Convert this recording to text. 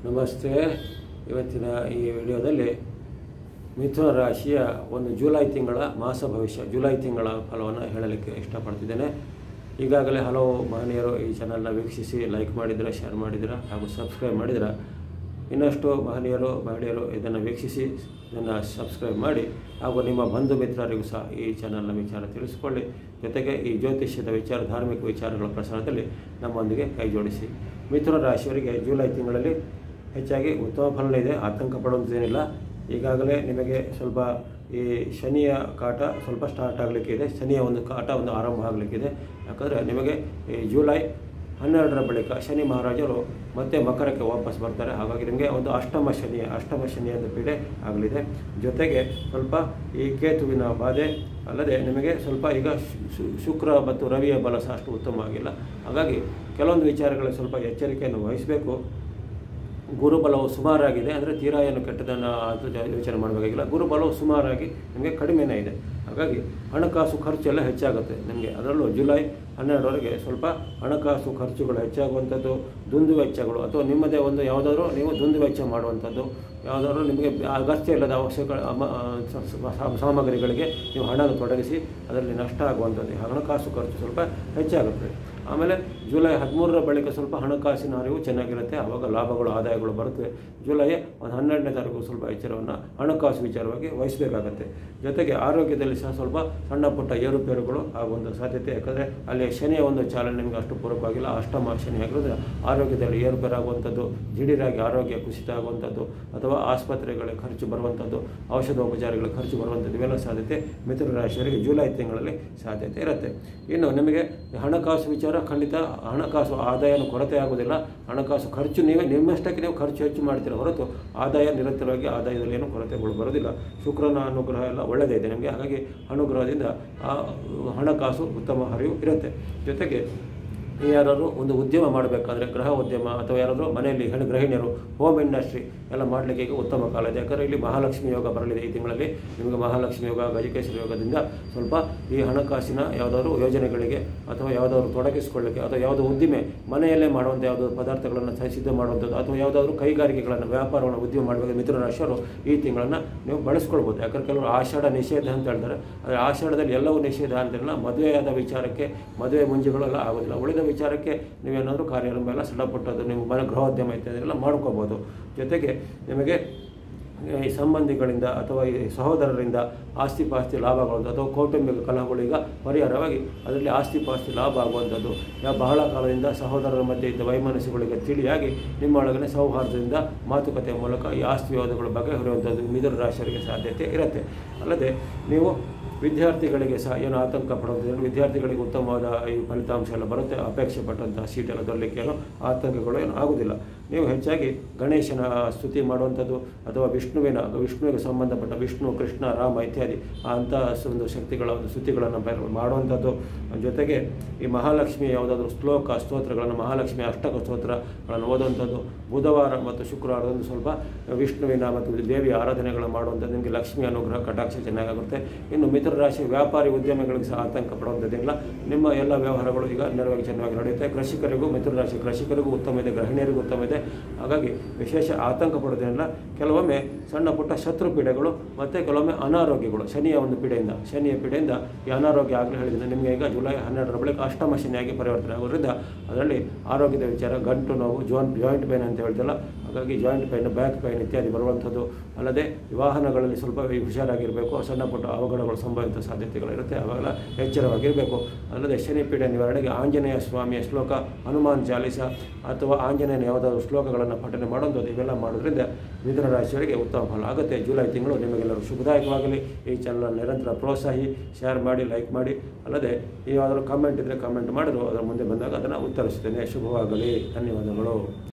ನಮಸ್ತೆ ಇವತ್ತಿನ ಈ ವಿಡಿಯೋದಲ್ಲಿ ಮಿಥುನ ರಾಶಿಯ ಒಂದು ಜುಲೈ ತಿಂಗಳ ಮಾಸ ಭವಿಷ್ಯ ಜುಲೈ ತಿಂಗಳ ಫಲವನ್ನು ಹೇಳಲಿಕ್ಕೆ ಇಷ್ಟಪಡ್ತಿದ್ದೇನೆ ಈಗಾಗಲೇ ಹಲವು ಮಹನೀಯರು ಈ ಚಾನಲ್ನ ವೀಕ್ಷಿಸಿ ಲೈಕ್ ಮಾಡಿದ್ದೀರ ಶೇರ್ ಮಾಡಿದ್ದೀರ ಹಾಗೂ ಸಬ್ಸ್ಕ್ರೈಬ್ ಮಾಡಿದ್ದೀರ ಇನ್ನಷ್ಟು ಮಹನೀಯರು ಮಹಿಳೆಯರು ಇದನ್ನು ವೀಕ್ಷಿಸಿ ಇದನ್ನು ಸಬ್ಸ್ಕ್ರೈಬ್ ಮಾಡಿ ಹಾಗೂ ನಿಮ್ಮ ಬಂಧು ಮಿತ್ರರಿಗೂ ಸಹ ಈ ಚಾನಲ್ನ ವಿಚಾರ ತಿಳಿಸಿಕೊಳ್ಳಿ ಜೊತೆಗೆ ಈ ಜ್ಯೋತಿಷ್ಯದ ವಿಚಾರ ಧಾರ್ಮಿಕ ವಿಚಾರಗಳ ಪ್ರಸಾರದಲ್ಲಿ ನಮ್ಮೊಂದಿಗೆ ಕೈ ಜೋಡಿಸಿ ಮಿಥುನ ರಾಶಿಯವರಿಗೆ ಜುಲೈ ತಿಂಗಳಲ್ಲಿ ಹೆಚ್ಚಾಗಿ ಉತ್ತಮ ಫಲ ಇದೆ ಆತಂಕ ಪಡುವಂಥದ್ದೇನಿಲ್ಲ ಈಗಾಗಲೇ ನಿಮಗೆ ಸ್ವಲ್ಪ ಈ ಶನಿಯ ಕಾಟ ಸ್ವಲ್ಪ ಸ್ಟಾರ್ಟ್ ಆಗಲಿಕ್ಕೆ ಇದೆ ಶನಿಯ ಒಂದು ಕಾಟ ಒಂದು ಆರಂಭ ಆಗಲಿಕ್ಕಿದೆ ಯಾಕಂದರೆ ನಿಮಗೆ ಈ ಜುಲೈ ಹನ್ನೆರಡರ ಬಳಿಕ ಶನಿ ಮಹಾರಾಜರು ಮತ್ತೆ ಮಕರಕ್ಕೆ ವಾಪಸ್ ಬರ್ತಾರೆ ಹಾಗಾಗಿ ನಿಮಗೆ ಒಂದು ಅಷ್ಟಮ ಶನಿ ಅಷ್ಟಮ ಶನಿ ಅಂತ ಪೀಡೆ ಆಗಲಿದೆ ಜೊತೆಗೆ ಸ್ವಲ್ಪ ಈ ಕೇತುವಿನ ಬಾಧೆ ಅಲ್ಲದೆ ನಿಮಗೆ ಸ್ವಲ್ಪ ಈಗ ಶು- ಶು- ಶುಕ್ರ ಮತ್ತು ರವಿಯ ಬಲ ಸಹ ಅಷ್ಟು ಉತ್ತಮವಾಗಿಲ್ಲ ಹಾಗಾಗಿ ಕೆಲವೊಂದು ವಿಚಾರಗಳಲ್ಲಿ ಸ್ವಲ್ಪ ಎಚ್ಚರಿಕೆಯನ್ನು ವಹಿಸಬೇಕು ಗುರುಬಲವು ಸುಮಾರಾಗಿದೆ ಅಂದರೆ ತೀರಾ ಏನು ಕೆಟ್ಟದನ್ನು ಅದು ಜ- ಯೋಚನೆ ಮಾಡಬೇಕಾಗಿಲ್ಲ ಗುರುಬಲವು ಸುಮಾರಾಗಿ ನಿಮಗೆ ಕಡಿಮೆನೇ ಇದೆ ಹಾಗಾಗಿ ಹಣಕಾಸು ಖರ್ಚೆಲ್ಲ ಹೆಚ್ಚಾಗುತ್ತೆ ನಿಮಗೆ ಅದರಲ್ಲೂ ಜುಲೈ ಹನ್ನೆರಡರವರೆಗೆ ಸ್ವಲ್ಪ ಹಣಕಾಸು ಖರ್ಚುಗಳು ಹೆಚ್ಚಾಗುವಂಥದ್ದು ದುಂದು ವೆಚ್ಚಗಳು ಅಥವಾ ನಿಮ್ಮದೇ ಒಂದು ಯಾವುದಾದ್ರೂ ನೀವು ದುಂದು ವೆಚ್ಚ ಮಾಡುವಂಥದ್ದು ಯಾವುದಾದ್ರೂ ನಿಮಗೆ ಅಗತ್ಯ ಇಲ್ಲದ ಅವಶ್ಯಕ ಅಮ- ಆ, ಸ- ಸ- ಸಾಮಗ್ರಿಗಳಿಗೆ ನೀವು ಹಣ ತೊಡಗಿಸಿ ಅದರಲ್ಲಿ ನಷ್ಟ ಆಗುವಂಥದ್ದು ಹಣಕಾಸು ಖರ್ಚು ಸ್ವಲ್ಪ ಹೆಚ್ಚಾಗುತ್ತೆ ಆಮೇಲೆ ಜುಲೈ ಹದಿಮೂರರ ಬಳಿಕ ಸ್ವಲ್ಪ ಹಣಕಾಸಿನ ಅರಿವು ಚೆನ್ನಾಗಿರುತ್ತೆ ಆವಾಗ ಲಾಭಗಳು ಆದಾಯಗಳು ಬರುತ್ತೆ ಜುಲೈ ಒಂದು ಹನ್ನೆರಡನೇ ತಾರೀಕು ಸ್ವಲ್ಪ ಎಚ್ಚರವನ್ನು ಹಣಕಾಸು ವಿಚಾರವಾಗಿ ವಹಿಸಬೇಕಾಗತ್ತೆ ಜೊತೆಗೆ ಆರೋಗ್ಯದಲ್ಲಿ ಸಹ ಸ್ವಲ್ಪ ಸಣ್ಣ ಪುಟ್ಟ ಏರುಪೇರುಗಳು ಆಗುವಂಥ ಸಾಧ್ಯತೆ ಯಾಕಂದರೆ ಅಲ್ಲಿ ಶನಿಯ ಒಂದು ಚಾಲನೆ ನಿಮಗೆ ಅಷ್ಟು ಪೂರಕವಾಗಿಲ್ಲ ಅಷ್ಟಮ ಶನಿ ಆಗಿರೋದ್ರಿಂದ ಆರೋಗ್ಯದಲ್ಲಿ ಏರುಪೇರಾಗುವಂಥದ್ದು ದಿಢೀರಾಗಿ ಆರೋಗ್ಯ ಕುಸಿತ ಆಗುವಂಥದ್ದು ಅಥವಾ ಆಸ್ಪತ್ರೆಗಳಿಗೆ ಖರ್ಚು ಬರುವಂಥದ್ದು ಔಷಧೋಪಚಾರಗಳ ಖರ್ಚು ಬರುವಂಥದ್ದು ಇವೆಲ್ಲ ಸಾಧ್ಯತೆ ಮಿಥುನ ರಾಶಿಯವರಿಗೆ ಜುಲೈ ತಿಂಗಳಲ್ಲಿ ಸಾಧ್ಯತೆ ಇರುತ್ತೆ ಇನ್ನು ನಿಮಗೆ ಹಣಕಾಸು ವಿಚಾರ ಖಂಡಿತ ಹಣಕಾಸು ಆದಾಯನೂ ಕೊರತೆ ಆಗೋದಿಲ್ಲ ಹಣಕಾಸು ಖರ್ಚು ನೀವೇ ನಿಮ್ಮಷ್ಟಕ್ಕೆ ನೀವು ಖರ್ಚು ಹೆಚ್ಚು ಮಾಡ್ತೀರ ಹೊರತು ಆದಾಯ ನಿರಂತರವಾಗಿ ಆದಾಯದಲ್ಲಿ ಏನು ಕೊರತೆಗಳು ಬರೋದಿಲ್ಲ ಶುಕ್ರನ ಅನುಗ್ರಹ ಎಲ್ಲ ಒಳ್ಳೆಯದೇ ಇದೆ ನಿಮಗೆ ಹಾಗಾಗಿ ಅನುಗ್ರಹದಿಂದ ಆ ಹಣಕಾಸು ಉತ್ತಮ ಹರಿವು ಇರುತ್ತೆ ಜೊತೆಗೆ ಯಾರಾದರೂ ಒಂದು ಉದ್ಯಮ ಮಾಡಬೇಕಾದ್ರೆ ಗೃಹ ಉದ್ಯಮ ಅಥವಾ ಯಾರಾದರೂ ಮನೆಯಲ್ಲಿ ಹೆಣ್ಣು ಗೃಹಿಣಿಯರು ಹೋಮ್ ಇಂಡಸ್ಟ್ರಿ ಎಲ್ಲ ಮಾಡಲಿಕ್ಕೆ ಈಗ ಉತ್ತಮ ಕಾಲ ಇದೆ ಯಾಕಂದರೆ ಇಲ್ಲಿ ಮಹಾಲಕ್ಷ್ಮಿ ಯೋಗ ಬರಲಿದೆ ಈ ತಿಂಗಳಲ್ಲಿ ನಿಮಗೆ ಮಹಾಲಕ್ಷ್ಮಿ ಯೋಗ ಗಜಕೇಶ್ವರಿ ಯೋಗದಿಂದ ಸ್ವಲ್ಪ ಈ ಹಣಕಾಸಿನ ಯಾವುದಾದ್ರು ಯೋಜನೆಗಳಿಗೆ ಅಥವಾ ಯಾವುದಾದ್ರು ತೊಡಗಿಸಿಕೊಳ್ಳಿಕ್ಕೆ ಅಥವಾ ಯಾವುದೋ ಉದ್ದಿಮೆ ಮನೆಯಲ್ಲೇ ಮಾಡುವಂಥ ಯಾವುದೋ ಪದಾರ್ಥಗಳನ್ನು ಸ- ಸಿದ್ಧ ಮಾಡುವಂಥದ್ದು ಅಥವಾ ಯಾವುದಾದ್ರೂ ಕೈಗಾರಿಕೆಗಳನ್ನು ವ್ಯಾಪಾರವನ್ನು ಉದ್ಯಮ ಮಾಡಬೇಕು ಮಿಥುನ ರಾಶಿಯವರು ಈ ತಿಂಗಳನ್ನು ನೀವು ಬಳಸ್ಕೊಳ್ಬೋದು ಯಾಕಂದ್ರೆ ಕೆಲವರು ಆಷಾಢ ನಿಷೇಧ ಅಂತ ಹೇಳ್ತಾರೆ ಆದರೆ ಆಷಾಢದಲ್ಲಿ ಎಲ್ಲವೂ ನಿಷೇಧ ಅಂತಿರಲ್ಲ ಮದುವೆಯಾದ ವಿಚಾರಕ್ಕೆ ಮದುವೆ ಮುಂಜಿಗಳೆಲ್ಲ ಆಗೋದಿಲ್ಲ ಉಳಿದ ವಿಚಾರಕ್ಕೆ ನೀವೇನಾದರೂ ಕಾರ್ಯಾರಂಭ ಎಲ್ಲ ಸಣ್ಣ ಪುಟ್ಟದ್ದು ನೀವು ಮನೆ ಗೃಹೋದ್ಯಮ ಇತ್ಯಾದಿಲ್ಲ ಮಾಡ್ಕೋಬೋದು ಜೊತೆಗೆ ನಿಮಗೆ ಈ ಸಂಬಂಧಿಗಳಿಂದ ಅಥವಾ ಈ ಸಹೋದರರಿಂದ ಆಸ್ತಿ ಪಾಸ್ತಿ ಲಾಭಗಳು ಅಥವಾ ಕೌಟುಂಬಿಕ ಕಲಹಗಳು ಈಗ ಪರಿಹಾರವಾಗಿ ಅದರಲ್ಲಿ ಆಸ್ತಿ ಪಾಸ್ತಿ ಲಾಭ ಆಗುವಂಥದ್ದು ಯಾವ ಬಹಳ ಕಾಲದಿಂದ ಸಹೋದರರ ಮಧ್ಯೆ ಇದ್ದ ವೈಮನಸ್ಸುಗಳಿಗೆ ತಿಳಿಯಾಗಿ ನಿಮ್ಮೊಳಗನೆ ಸೌಹಾರ್ದದಿಂದ ಮಾತುಕತೆಯ ಮೂಲಕ ಈ ಆಸ್ತಿ ವಿವಾದಗಳ ಬಗೆಹರಿಯುವಂಥದ್ದು ಮಿಥುನ ರಾಶಿಯವರಿಗೆ ಸಾಧ್ಯತೆ ಇರುತ್ತೆ ಅಲ್ಲದೆ ನೀವು ವಿದ್ಯಾರ್ಥಿಗಳಿಗೆ ಸಹ ಏನು ಆತಂಕ ಪಡೋದಿಲ್ಲ ವಿದ್ಯಾರ್ಥಿಗಳಿಗೆ ಉತ್ತಮವಾದ ಈ ಫಲಿತಾಂಶ ಎಲ್ಲ ಬರುತ್ತೆ ಅಪೇಕ್ಷೆ ಪಟ್ಟಂತಹ ಸೀಟ್ ಎಲ್ಲ ದೊರಲಿಕ್ಕೆ ಏನೋ ಆತಂಕಗಳು ಏನು ಆಗೋದಿಲ್ಲ ನೀವು ಹೆಚ್ಚಾಗಿ ಗಣೇಶನ ಸ್ತುತಿ ಮಾಡುವಂಥದ್ದು ಅಥವಾ ವಿಷ್ಣುವಿನ ವಿಷ್ಣುವಿಗೆ ಸಂಬಂಧಪಟ್ಟ ವಿಷ್ಣು ಕೃಷ್ಣ ರಾಮ ಇತ್ಯಾದಿ ಅಂಥ ಒಂದು ಶಕ್ತಿಗಳ ಒಂದು ಸ್ತುತಿಗಳನ್ನು ಬರ ಮಾಡುವಂಥದ್ದು ಜೊತೆಗೆ ಈ ಮಹಾಲಕ್ಷ್ಮಿ ಯಾವುದಾದ್ರೂ ಶ್ಲೋಕ ಸ್ತೋತ್ರಗಳನ್ನು ಮಹಾಲಕ್ಷ್ಮಿ ಅಷ್ಟಕ ಸ್ತೋತ್ರಗಳನ್ನು ಓದುವಂಥದ್ದು ಬುಧವಾರ ಮತ್ತು ಶುಕ್ರವಾರದಂದು ಸ್ವಲ್ಪ ವಿಷ್ಣುವಿನ ಮತ್ತು ದೇವಿಯ ಆರಾಧನೆಗಳನ್ನು ಮಾಡುವಂಥದ್ದು ನಿಮಗೆ ಲಕ್ಷ್ಮಿ ಅನುಗ್ರಹ ಕಟಾಕ್ಷ ಚೆನ್ನಾಗುತ್ತೆ ಇನ್ನು ಮಿಥುನ ರಾಶಿ ವ್ಯಾಪಾರಿ ಉದ್ಯಮಿಗಳಿಗೆ ಸಹ ಆತಂಕ ಪಡುವಂಥದ್ದಿಲ್ಲ ನಿಮ್ಮ ಎಲ್ಲ ವ್ಯವಹಾರಗಳು ಈಗ ನೇರವಾಗಿ ಚೆನ್ನಾಗಿ ನಡೆಯುತ್ತೆ ಕೃಷಿಕರಿಗೂ ಮಿಥುನ ರಾಶಿ ಕೃಷಿಕರಿಗೂ ಉತ್ತಮ ಇದೆ ಗೃಹಿಣಿಯರಿಗೂ ಉತ್ತಮ ಇದೆ ಹಾಗಾಗಿ ವಿಶೇಷ ಆತಂಕ ಪಡೋದ್ರಿಂದ ಕೆಲವೊಮ್ಮೆ ಸಣ್ಣ ಪುಟ್ಟ ಶತ್ರು ಪೀಡೆಗಳು ಮತ್ತು ಕೆಲವೊಮ್ಮೆ ಅನಾರೋಗ್ಯಗಳು ಶನಿಯ ಒಂದು ಪೀಡೆಯಿಂದ ಶನಿಯ ಪೀಡೆಯಿಂದ ಈ ಅನಾರೋಗ್ಯ ಆಗಲೇ ಹೇಳಿದ್ದೀನಿ ನಿಮಗೆ ಈಗ ಜುಲೈ ಹನ್ನೆರಡರ ಬಳಿಕ ಅಷ್ಟಮ ಶನಿಯಾಗಿ ಪರಿವರ್ತನೆ ಆಗೋದ್ರಿಂದ ಅದರಲ್ಲಿ ಆರೋಗ್ಯದ ವಿಚಾರ ಗಂಟು ನೋವು ಜೋನ್ ಜಾಯಿಂಟ್ ಪೈನ್ ಅಂತ ಹೇಳ್ತಲ್ಲ ಹಾಗಾಗಿ ಜಾಯಿಂಟ್ ಪೈನ್ ಬ್ಯಾಕ್ ಪೈನ್ ಇತ್ಯಾದಿ ಬರುವಂಥದ್ದು ಅಲ್ಲದೆ ಈ ವಾಹನಗಳಲ್ಲಿ ಸ್ವಲ್ಪ ಹುಷಾರಾಗಿರಬೇಕು ಸಣ್ಣ ಪುಟ್ಟ ಅವಘಡಗಳು ಸಂಭವಿತ ಸಾಧ್ಯತೆಗಳಿರುತ್ತೆ ಅವಾಗೆಲ್ಲ ಎಚ್ಚರವಾಗಿರಬೇಕು ಅಲ್ಲದೆ ಶನಿ ಪೀಡೆ ನಿವಾರಣೆಗೆ ಆಂಜನೇಯ ಸ್ವಾಮಿಯ ಶ್ಲೋಕ ಹನುಮಾನ್ ಚಾಲಿಸ ಅಥವಾ ಆಂಜನೇಯನ ಯಾವುದಾದ್ರು ಶ್ಲೋಕಗಳನ್ನು ಪಠನೆ ಮಾಡೋದು ಇವೆಲ್ಲ ಮಾಡೋದ್ರಿಂದ ಮಿಥುನ ರಾಶಿಯವರಿಗೆ ಉತ್ತಮ ಫಲ ಆಗುತ್ತೆ ಜುಲೈ ತಿಂಗಳು ನಿಮಗೆಲ್ಲರೂ ಶುಭದಾಯಕವಾಗಲಿ ಈ ಚಾನಲ್ ನಿರಂತರ ಪ್ರೋತ್ಸಾಹಿ ಶೇರ್ ಮಾಡಿ ಲೈಕ್ ಮಾಡಿ ಅಲ್ಲದೆ ಯಾವುದಾದ್ರು ಕಮೆಂಟ್ ಇದ್ದರೆ ಕಮೆಂಟ್ ಮಾಡಿದ್ರು ಅದರ ಮುಂದೆ ಬಂದಾಗ ಅದನ್ನು ಉತ್ತರಿಸುತ್ತೇನೆ ಶುಭವಾಗಲಿ ಧನ್ಯವಾದಗಳು